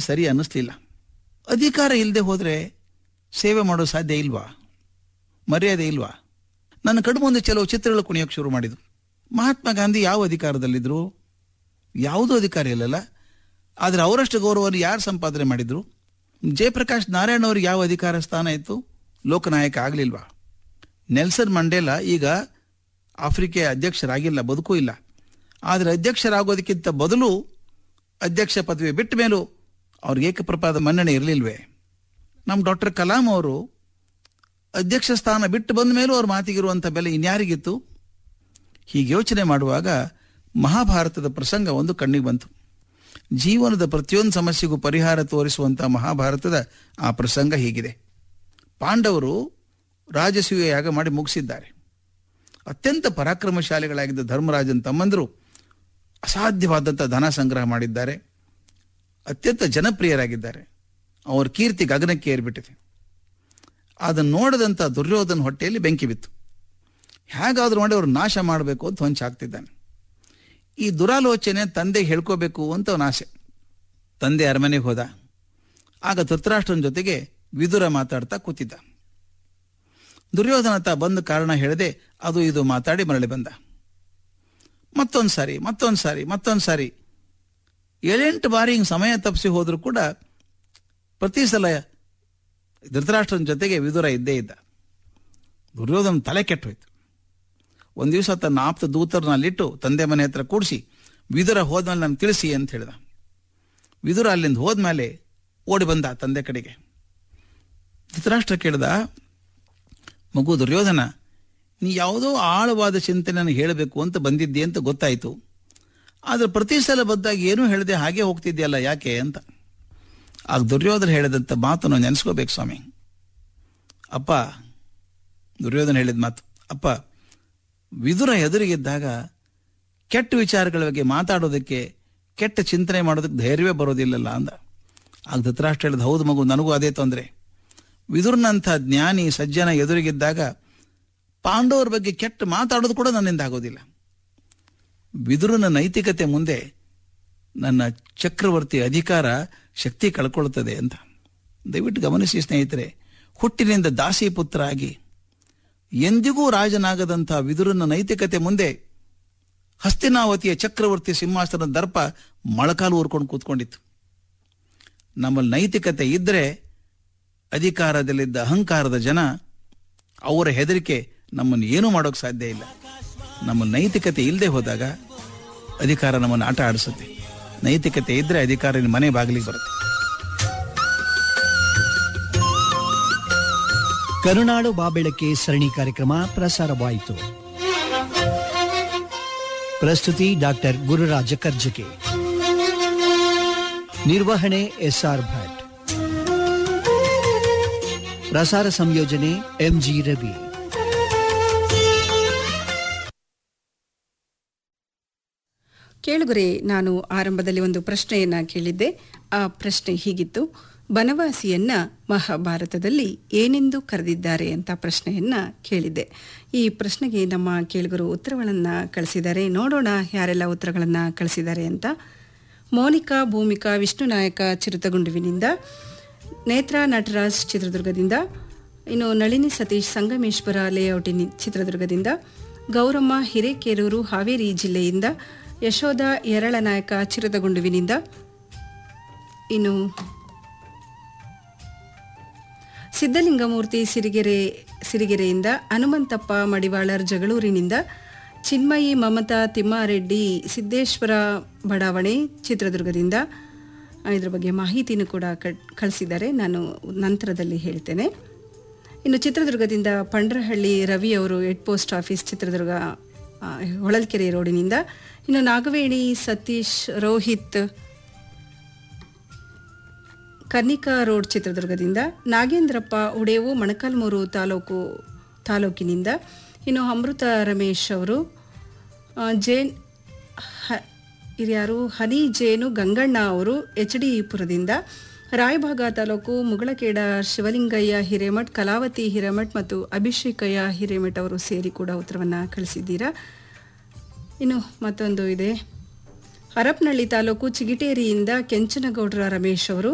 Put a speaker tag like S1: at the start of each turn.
S1: ಸರಿ ಅನ್ನಿಸ್ಲಿಲ್ಲ ಅಧಿಕಾರ ಇಲ್ಲದೆ ಹೋದರೆ ಸೇವೆ ಮಾಡೋ ಸಾಧ್ಯ ಇಲ್ವಾ ಮರ್ಯಾದೆ ಇಲ್ವಾ ನನ್ನ ಕಣ್ಣು ಮುಂದೆ ಕೆಲವು ಚಿತ್ರಗಳು ಕುಣಿಯೋಕೆ ಶುರು ಮಾಡಿದ್ರು ಮಹಾತ್ಮ ಗಾಂಧಿ ಯಾವ ಅಧಿಕಾರದಲ್ಲಿದ್ದರು ಯಾವುದೂ ಅಧಿಕಾರ ಇಲ್ಲಲ್ಲ ಆದರೆ ಅವರಷ್ಟು ಗೌರವವನ್ನು ಯಾರು ಸಂಪಾದನೆ ಮಾಡಿದ್ರು ಜಯಪ್ರಕಾಶ್ ನಾರಾಯಣ ಅವ್ರಿಗೆ ಯಾವ ಅಧಿಕಾರ ಸ್ಥಾನ ಇತ್ತು ಲೋಕನಾಯಕ ಆಗಲಿಲ್ವಾ ನೆಲ್ಸನ್ ಮಂಡೇಲಾ ಈಗ ಆಫ್ರಿಕೆಯ ಅಧ್ಯಕ್ಷರಾಗಿಲ್ಲ ಬದುಕೂ ಇಲ್ಲ ಆದರೆ ಅಧ್ಯಕ್ಷರಾಗೋದಕ್ಕಿಂತ ಬದಲು ಅಧ್ಯಕ್ಷ ಪದವಿ ಬಿಟ್ಟ ಮೇಲೂ ಅವ್ರಿಗೆ ಏಕಪ್ರಪಾದ ಮನ್ನಣೆ ಇರಲಿಲ್ವೇ ನಮ್ಮ ಡಾಕ್ಟರ್ ಕಲಾಂ ಅವರು ಅಧ್ಯಕ್ಷ ಸ್ಥಾನ ಬಿಟ್ಟು ಬಂದ ಮೇಲೂ ಅವ್ರ ಮಾತಿಗಿರುವಂಥ ಬೆಲೆ ಇನ್ಯಾರಿಗಿತ್ತು ಹೀಗೆ ಯೋಚನೆ ಮಾಡುವಾಗ ಮಹಾಭಾರತದ ಪ್ರಸಂಗ ಒಂದು ಕಣ್ಣಿಗೆ ಬಂತು ಜೀವನದ ಪ್ರತಿಯೊಂದು ಸಮಸ್ಯೆಗೂ ಪರಿಹಾರ ತೋರಿಸುವಂಥ ಮಹಾಭಾರತದ ಆ ಪ್ರಸಂಗ ಹೀಗಿದೆ ಪಾಂಡವರು ರಾಜಸೂಯ ಯಾಗ ಮಾಡಿ ಮುಗಿಸಿದ್ದಾರೆ ಅತ್ಯಂತ ಪರಾಕ್ರಮಶಾಲಿಗಳಾಗಿದ್ದ ಧರ್ಮರಾಜನ್ ತಮ್ಮಂದರು ಅಸಾಧ್ಯವಾದಂಥ ಧನ ಸಂಗ್ರಹ ಮಾಡಿದ್ದಾರೆ ಅತ್ಯಂತ ಜನಪ್ರಿಯರಾಗಿದ್ದಾರೆ ಅವರ ಕೀರ್ತಿ ಗಗನಕ್ಕೆ ಏರಿಬಿಟ್ಟಿದೆ ಅದನ್ನು ನೋಡದಂಥ ದುರ್ಯೋಧನ ಹೊಟ್ಟೆಯಲ್ಲಿ ಬೆಂಕಿ ಬಿತ್ತು ಹೇಗಾದ್ರೂ ಮಾಡಿ ಅವ್ರು ನಾಶ ಮಾಡಬೇಕು ಅಂತ ಹೊಂಚಾಗ್ತಿದ್ದಾನೆ ಈ ದುರಾಲೋಚನೆ ತಂದೆಗೆ ಹೇಳ್ಕೋಬೇಕು ಅಂತ ಅವನ ಆಸೆ ತಂದೆ ಅರಮನೆಗೆ ಹೋದ ಆಗ ಧೃತರಾಷ್ಟ್ರನ ಜೊತೆಗೆ ವಿದುರ ಮಾತಾಡ್ತಾ ಕೂತಿದ್ದ ದುರ್ಯೋಧನ ತ ಬಂದ ಕಾರಣ ಹೇಳದೆ ಅದು ಇದು ಮಾತಾಡಿ ಮರಳಿ ಬಂದ ಮತ್ತೊಂದು ಸಾರಿ ಮತ್ತೊಂದು ಸಾರಿ ಮತ್ತೊಂದು ಸಾರಿ ಏಳೆಂಟು ಬಾರಿ ಹಿಂಗೆ ಸಮಯ ತಪ್ಪಿಸಿ ಹೋದರೂ ಕೂಡ ಪ್ರತಿ ಸಲ ಧೃತರಾಷ್ಟ್ರನ ಜೊತೆಗೆ ವಿದುರ ಇದ್ದೇ ಇದ್ದ ದುರ್ಯೋಧನ ತಲೆ ಕೆಟ್ಟೋಯ್ತು ಒಂದು ದಿವಸ ತನ್ನ ಆಪ್ತ ದೂತರನ್ನಲ್ಲಿಟ್ಟು ತಂದೆ ಮನೆ ಹತ್ರ ಕೂಡಿಸಿ ವಿದುರ ಹೋದ್ಮೇಲೆ ನಾನು ತಿಳಿಸಿ ಅಂತ ಹೇಳಿದ ವಿದುರ ಅಲ್ಲಿಂದ ಹೋದ್ಮೇಲೆ ಓಡಿ ಬಂದ ತಂದೆ ಕಡೆಗೆ ಧೃತರಾಷ್ಟ್ರ ಕೇಳ್ದ ಮಗು ದುರ್ಯೋಧನ ನೀ ಯಾವುದೋ ಆಳವಾದ ಚಿಂತನೆಯನ್ನು ಹೇಳಬೇಕು ಅಂತ ಬಂದಿದ್ದೆ ಅಂತ ಗೊತ್ತಾಯಿತು ಆದರೆ ಪ್ರತಿ ಸಲ ಬಂದಾಗ ಏನೂ ಹೇಳದೆ ಹಾಗೆ ಹೋಗ್ತಿದ್ಯಲ್ಲ ಯಾಕೆ ಅಂತ ಆಗ ದುರ್ಯೋಧನ ಹೇಳಿದಂಥ ಮಾತನ್ನು ನೆನೆಸ್ಕೋಬೇಕು ಸ್ವಾಮಿ ಅಪ್ಪ ದುರ್ಯೋಧನ ಹೇಳಿದ ಮಾತು ಅಪ್ಪ ವಿದುರ ಎದುರಿಗಿದ್ದಾಗ ಕೆಟ್ಟ ವಿಚಾರಗಳ ಬಗ್ಗೆ ಮಾತಾಡೋದಕ್ಕೆ ಕೆಟ್ಟ ಚಿಂತನೆ ಮಾಡೋದಕ್ಕೆ ಧೈರ್ಯವೇ ಬರೋದಿಲ್ಲಲ್ಲ ಅಂದ ಆಗ ಧೃತರಾಷ್ಟ್ರ ಹೇಳಿದ ಹೌದು ಮಗು ನನಗೂ ಅದೇ ತೊಂದರೆ ವಿದುರ್ನಂಥ ಜ್ಞಾನಿ ಸಜ್ಜನ ಎದುರಿಗಿದ್ದಾಗ ಪಾಂಡವರ ಬಗ್ಗೆ ಕೆಟ್ಟ ಮಾತಾಡೋದು ಕೂಡ ನನ್ನಿಂದ ಆಗೋದಿಲ್ಲ ವಿದುರನ ನೈತಿಕತೆ ಮುಂದೆ ನನ್ನ ಚಕ್ರವರ್ತಿ ಅಧಿಕಾರ ಶಕ್ತಿ ಕಳ್ಕೊಳ್ಳುತ್ತದೆ ಅಂತ ದಯವಿಟ್ಟು ಗಮನಿಸಿ ಸ್ನೇಹಿತರೆ ಹುಟ್ಟಿನಿಂದ ದಾಸಿ ಪುತ್ರ ಆಗಿ ಎಂದಿಗೂ ರಾಜನಾಗದಂಥ ವಿದುರನ ನೈತಿಕತೆ ಮುಂದೆ ಹಸ್ತಿನಾವತಿಯ ಚಕ್ರವರ್ತಿ ಸಿಂಹಾಸನದ ದರ್ಪ ಮೊಳಕಾಲು ಊರ್ಕೊಂಡು ಕೂತ್ಕೊಂಡಿತ್ತು ನಮ್ಮಲ್ಲಿ ನೈತಿಕತೆ ಇದ್ದರೆ ಅಧಿಕಾರದಲ್ಲಿದ್ದ ಅಹಂಕಾರದ ಜನ ಅವರ ಹೆದರಿಕೆ ನಮ್ಮನ್ನು ಏನೂ ಮಾಡೋಕೆ ಸಾಧ್ಯ ಇಲ್ಲ ನಮ್ಮ ನೈತಿಕತೆ ಇಲ್ಲದೆ ಹೋದಾಗ ಅಧಿಕಾರ ನಮ್ಮನ್ನು ಆಟ ಆಡಿಸುತ್ತೆ ನೈತಿಕತೆ ಇದ್ದರೆ ಅಧಿಕಾರ ನಿಮ್ಮ ಮನೆ ಬಾಗಿಲಿಗೆ ಬರುತ್ತೆ
S2: ಕರುನಾಡು ಬಾಬೆಳಕೆ ಸರಣಿ ಕಾರ್ಯಕ್ರಮ ಪ್ರಸಾರವಾಯಿತು ಪ್ರಸ್ತುತಿ ಡಾಕ್ಟರ್ ಗುರುರಾಜ ಕರ್ಜಕೆ ನಿರ್ವಹಣೆ ಎಸ್ಆರ್ ಭಟ್ ಪ್ರಸಾರ ಸಂಯೋಜನೆ ಎಂಜಿ ರವಿ
S3: ಕೇಳುಗರೆ ನಾನು ಆರಂಭದಲ್ಲಿ ಒಂದು ಪ್ರಶ್ನೆಯನ್ನ ಕೇಳಿದ್ದೆ ಆ ಪ್ರಶ್ನೆ ಹೀಗಿತ್ತು ಬನವಾಸಿಯನ್ನ ಮಹಾಭಾರತದಲ್ಲಿ ಏನೆಂದು ಕರೆದಿದ್ದಾರೆ ಅಂತ ಪ್ರಶ್ನೆಯನ್ನ ಕೇಳಿದ್ದೆ ಈ ಪ್ರಶ್ನೆಗೆ ನಮ್ಮ ಕೇಳುಗರು ಉತ್ತರಗಳನ್ನ ಕಳಿಸಿದ್ದಾರೆ ನೋಡೋಣ ಯಾರೆಲ್ಲ ಉತ್ತರಗಳನ್ನ ಕಳಿಸಿದ್ದಾರೆ ಅಂತ ಮೋನಿಕಾ ಭೂಮಿಕಾ ವಿಷ್ಣುನಾಯಕ ಚಿರುತಗುಂಡುವಿನಿಂದ ನೇತ್ರಾ ನಟರಾಜ್ ಚಿತ್ರದುರ್ಗದಿಂದ ಇನ್ನು ನಳಿನಿ ಸತೀಶ್ ಸಂಗಮೇಶ್ವರ ಲೇಔಟಿನ ಚಿತ್ರದುರ್ಗದಿಂದ ಗೌರಮ್ಮ ಹಿರೇಕೆರೂರು ಹಾವೇರಿ ಜಿಲ್ಲೆಯಿಂದ ಯಶೋಧ ಯರಳನಾಯಕ ಚಿರದಗುಂಡುವಿನಿಂದ ಇನ್ನು ಸಿದ್ದಲಿಂಗಮೂರ್ತಿ ಸಿರಿಗೆರೆ ಸಿರಿಗೆರೆಯಿಂದ ಹನುಮಂತಪ್ಪ ಮಡಿವಾಳರ್ ಜಗಳೂರಿನಿಂದ ಚಿನ್ಮಯಿ ಮಮತಾ ತಿಮ್ಮಾರೆಡ್ಡಿ ಸಿದ್ದೇಶ್ವರ ಬಡಾವಣೆ ಚಿತ್ರದುರ್ಗದಿಂದ ಇದ್ರ ಬಗ್ಗೆ ಮಾಹಿತಿನೂ ಕೂಡ ಕಳಿಸಿದ್ದಾರೆ ನಾನು ನಂತರದಲ್ಲಿ ಹೇಳ್ತೇನೆ ಇನ್ನು ಚಿತ್ರದುರ್ಗದಿಂದ ಪಂಡ್ರಹಳ್ಳಿ ರವಿ ಅವರು ಹೆಡ್ ಪೋಸ್ಟ್ ಆಫೀಸ್ ಚಿತ್ರದುರ್ಗ ಆ, ಹೊಳಲ್ಕೆರೆ ರೋಡಿನಿಂದ ಇನ್ನು ನಾಗವೇಣಿ ಸತೀಶ್ ರೋಹಿತ್ ಕರ್ನಿಕಾ ರೋಡ್ ಚಿತ್ರದುರ್ಗದಿಂದ ನಾಗೇಂದ್ರಪ್ಪ ಉಡೇವು ಮೊಣಕಾಲ್ಮೂರು ತಾಲೂಕು ತಾಲೂಕಿನಿಂದ ಇನ್ನು ಅಮೃತ ರಮೇಶ್ ಅವರು ಆ, ಜೇನ್ ಹ ಇರ್ಯಾರು ಹನಿ ಜೇನು ಗಂಗಣ್ಣ ಅವರು ಎಚ್ ಡಿ ಪುರದಿಂದ ರಾಯಭಾಗ ತಾಲೂಕು ಮುಗಳಖೇಡ ಶಿವಲಿಂಗಯ್ಯ ಹಿರೇಮಠ್ ಕಲಾವತಿ ಹಿರೇಮಠ್ ಮತ್ತು ಅಭಿಷೇಕಯ್ಯ ಹಿರೇಮಠ್ ಅವರು ಸೇರಿ ಕೂಡ ಉತ್ತರವನ್ನು ಕಳಿಸಿದ್ದೀರಾ ಇನ್ನು ಮತ್ತೊಂದು ಇದೆ ಹರಪನಹಳ್ಳಿ ತಾಲೂಕು ಚಿಗಿಟೇರಿಯಿಂದ ಕೆಂಚನಗೌಡರ ರಮೇಶ್ ಅವರು